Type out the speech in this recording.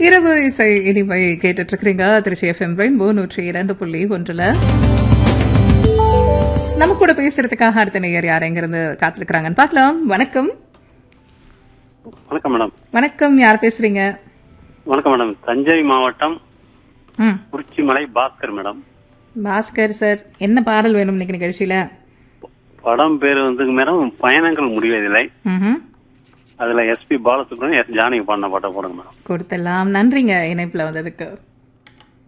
இரவு இசை இனிமை கேட்டுட்டு இருக்கிறீங்க திருச்சி எஃப்எம் ரெயின்போ நூற்றி இரண்டு புள்ளி ஒன்றுல நம்ம கூட பேசுறதுக்காக அடுத்த நேயர் யார் எங்கிருந்து காத்திருக்கிறாங்கன்னு பார்க்கலாம் வணக்கம் வணக்கம் மேடம் வணக்கம் யார் பேசுறீங்க வணக்கம் மேடம் தஞ்சை மாவட்டம் ம் குறிச்சிமலை பாஸ்கர் மேடம் பாஸ்கர் சார் என்ன பாடல் வேணும் இன்னைக்கு நிகழ்ச்சியில படம் பேர் வந்து மேடம் பயணங்கள் முடிவதில்லை ம்ஹும். அதுல எஸ்பி பாலசுப்ரமணியம் எஸ் ஜானகி பாடின பாட்டை போடுங்க மேடம் கொடுத்தலாம் நன்றிங்க இணைப்புல வந்ததுக்கு